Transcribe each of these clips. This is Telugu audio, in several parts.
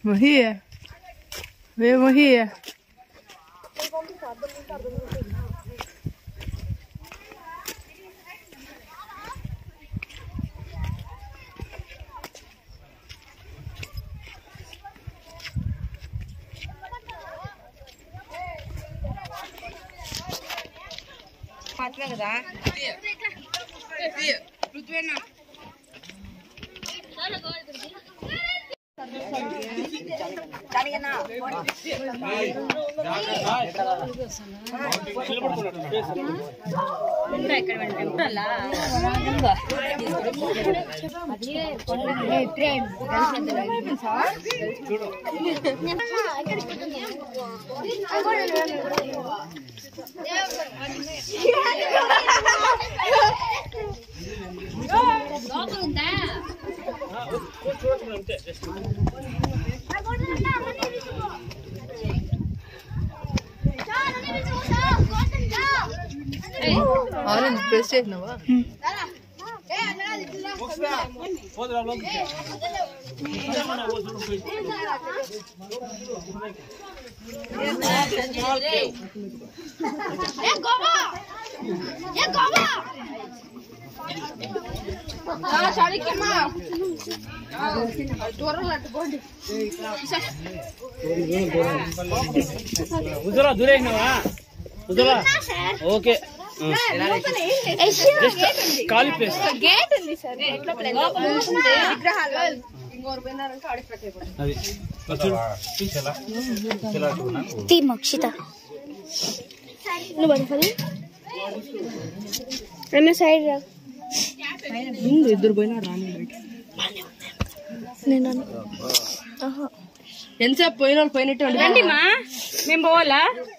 Maria. Weer Maria. Orange press చేసినావా ఉదరా దూరేసినావా ఉదరా ఓకే ఖాళీ ప్లేస్ అది తీ మక్షిత నువ్వు పడుతుంది అన్న సైడ్ రా ఇద్దరు పోయినా రాని నేను అన్న. ఆహా. ఎంతసేపు పోయిన వాళ్ళు పోయినట్టు రండి మా మేము పోవాలా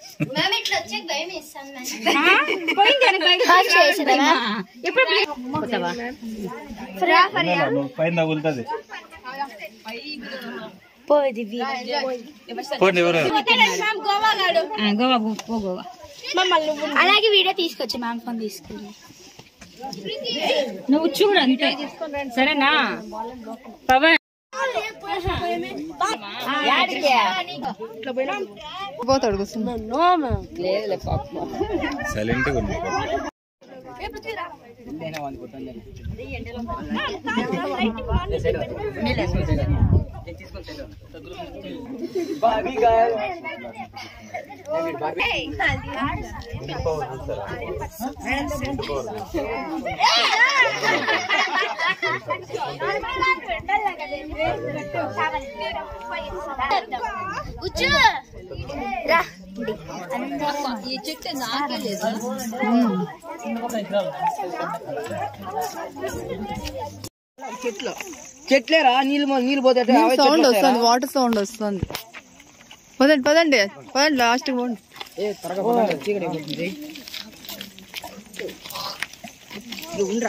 పోయింది అని బయట కాల్ చేసినావా? ఎప్పుడు పోతావా పైన తగులుతుంది పోయి దివ్య పోండి ఎవరు ఆ, గోవా పో, పో గోవా అలాగే వీడియో తీసుకొచ్చి మ్యామ్ ఫోన్ తీసుకెళ్ళి నువ్వు చూడు అంతే సరేనా పవన్ పోతాడు కూర్చున్నా సైలెంట్ గా ఉంది రా ఈ చెట్టు నాకే లేదు చెట్లు చెట్లేరా నీళ్ళు నీళ్ళు పోతే సౌండ్ వస్తుంది వాటర్ సౌండ్ వస్తుంది పదండి పదండి పదండి లాస్ట్ పోండి ఏ త్వరగా పదండి, చీకటి అయిపోతుంది ఇది ఉండరా